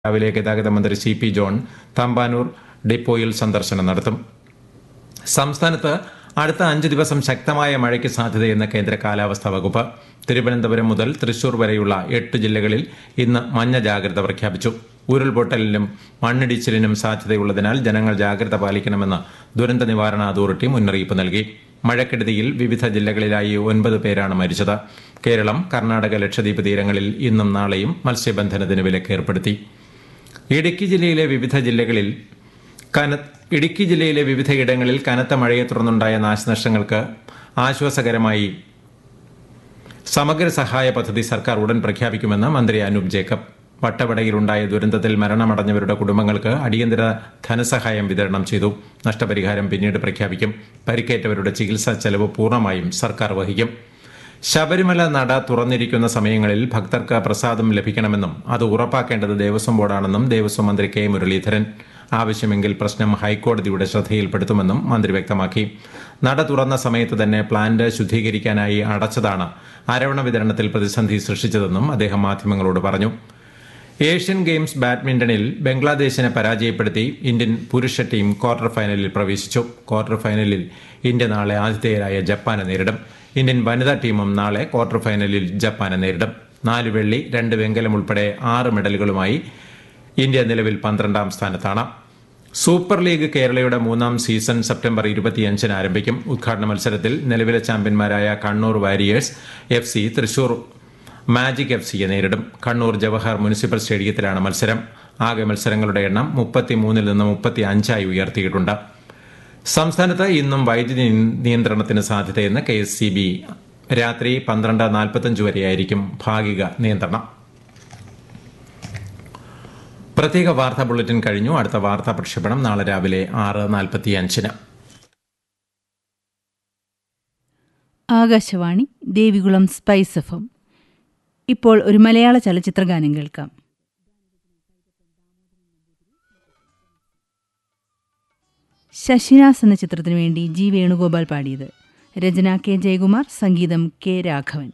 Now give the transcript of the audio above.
രാവിലെ ഗതാഗത മന്ത്രി സി പി ജോൺ തമ്പാനൂർ ഡിപ്പോയിൽ സന്ദർശനം നടത്തും സംസ്ഥാനത്ത് അടുത്ത അഞ്ച് ദിവസം ശക്തമായ മഴയ്ക്ക് സാധ്യതയെന്ന് കേന്ദ്ര കാലാവസ്ഥാ വകുപ്പ് തിരുവനന്തപുരം മുതൽ തൃശൂർ വരെയുള്ള എട്ട് ജില്ലകളിൽ ഇന്ന് മഞ്ഞ ജാഗ്രത പ്രഖ്യാപിച്ചു ഉരുൾപൊട്ടലിനും മണ്ണിടിച്ചിലിനും സാധ്യതയുള്ളതിനാൽ ജനങ്ങൾ ജാഗ്രത പാലിക്കണമെന്ന് ദുരന്ത നിവാരണ അതോറിറ്റി മുന്നറിയിപ്പ് നൽകി മഴക്കെടുതിയിൽ വിവിധ ജില്ലകളിലായി ഒൻപത് പേരാണ് മരിച്ചത് കേരളം കർണാടക ലക്ഷദ്വീപ് തീരങ്ങളിൽ ഇന്നും നാളെയും മത്സ്യബന്ധനത്തിന് വിലക്ക് ഏർപ്പെടുത്തി ഇടുക്കി ജില്ലയിലെ വിവിധ ജില്ലകളിൽ കന ഇടുക്കി ജില്ലയിലെ വിവിധയിടങ്ങളിൽ കനത്ത മഴയെ തുടർന്നുണ്ടായ നാശനഷ്ടങ്ങൾക്ക് ആശ്വാസകരമായി സമഗ്ര സഹായ പദ്ധതി സർക്കാർ ഉടൻ പ്രഖ്യാപിക്കുമെന്ന് മന്ത്രി അനൂപ് ജേക്കബ് വട്ടവടയിലുണ്ടായ ദുരന്തത്തിൽ മരണമടഞ്ഞവരുടെ കുടുംബങ്ങൾക്ക് അടിയന്തര ധനസഹായം വിതരണം ചെയ്തു നഷ്ടപരിഹാരം പിന്നീട് പ്രഖ്യാപിക്കും പരിക്കേറ്റവരുടെ ചികിത്സാ ചെലവ് പൂർണ്ണമായും സർക്കാർ വഹിക്കും ശബരിമല നട തുറന്നിരിക്കുന്ന സമയങ്ങളിൽ ഭക്തർക്ക് പ്രസാദം ലഭിക്കണമെന്നും അത് ഉറപ്പാക്കേണ്ടത് ദേവസ്വം ബോർഡാണെന്നും ദേവസ്വം മന്ത്രി കെ മുരളീധരൻ ആവശ്യമെങ്കിൽ പ്രശ്നം ഹൈക്കോടതിയുടെ ശ്രദ്ധയിൽപ്പെടുത്തുമെന്നും മന്ത്രി വ്യക്തമാക്കി നട തുറന്ന സമയത്ത് തന്നെ പ്ലാന്റ് ശുദ്ധീകരിക്കാനായി അടച്ചതാണ് അരവണ വിതരണത്തിൽ പ്രതിസന്ധി സൃഷ്ടിച്ചതെന്നും അദ്ദേഹം മാധ്യമങ്ങളോട് പറഞ്ഞു ഏഷ്യൻ ഗെയിംസ് ബാഡ്മിന്റണിൽ ബംഗ്ലാദേശിനെ പരാജയപ്പെടുത്തി ഇന്ത്യൻ പുരുഷ ടീം ക്വാർട്ടർ ഫൈനലിൽ പ്രവേശിച്ചു ക്വാർട്ടർ ഫൈനലിൽ ഇന്ത്യ നാളെ ആതിഥേയരായ ജപ്പാനെ നേരിടും ഇന്ത്യൻ വനിതാ ടീമും നാളെ ക്വാർട്ടർ ഫൈനലിൽ ജപ്പാനെ നേരിടും നാല് വെള്ളി രണ്ട് വെങ്കലം ഉൾപ്പെടെ ആറ് മെഡലുകളുമായി ഇന്ത്യ നിലവിൽ പന്ത്രണ്ടാം സ്ഥാനത്താണ് സൂപ്പർ ലീഗ് കേരളയുടെ മൂന്നാം സീസൺ സെപ്റ്റംബർ ഇരുപത്തിയഞ്ചിന് ആരംഭിക്കും ഉദ്ഘാടന മത്സരത്തിൽ നിലവിലെ ചാമ്പ്യന്മാരായ Kannur warriors F C Thrissur magic F സിയെ നേരിടും കണ്ണൂർ ജവഹർ മുനിസിപ്പൽ സ്റ്റേഡിയത്തിലാണ് മത്സരം ആകെ മത്സരങ്ങളുടെ എണ്ണം മുപ്പത്തിമൂന്നിൽ നിന്ന് മുപ്പത്തി അഞ്ചായി ഉയർത്തിയിട്ടുണ്ട് സംസ്ഥാനത്ത് ഇന്നും വൈദ്യുതി നിയന്ത്രണത്തിന് സാധ്യതയെന്ന് കെ എസ് സി ബി രാത്രി പന്ത്രണ്ട് നാൽപ്പത്തഞ്ച് വരെയായിരിക്കും ഭാഗിക നിയന്ത്രണം പ്രത്യേക വാർത്താ ബുള്ളറ്റിൻ കഴിഞ്ഞു അടുത്ത വാർത്താ പ്രക്ഷേപണം നാളെ രാവിലെ ആറ് നാൽപ്പത്തിയഞ്ചിന് ആകാശവാണി ദേവികുളം സ്പൈസ് എഫം ഇപ്പോൾ ഒരു മലയാള ചലച്ചിത്ര ഗാനം കേൾക്കാം ശശിനാസ് എന്ന ചിത്രത്തിനു വേണ്ടി ജി വേണുഗോപാൽ പാടിയത് രചന കെ ജയകുമാർ സംഗീതം കെ രാഘവൻ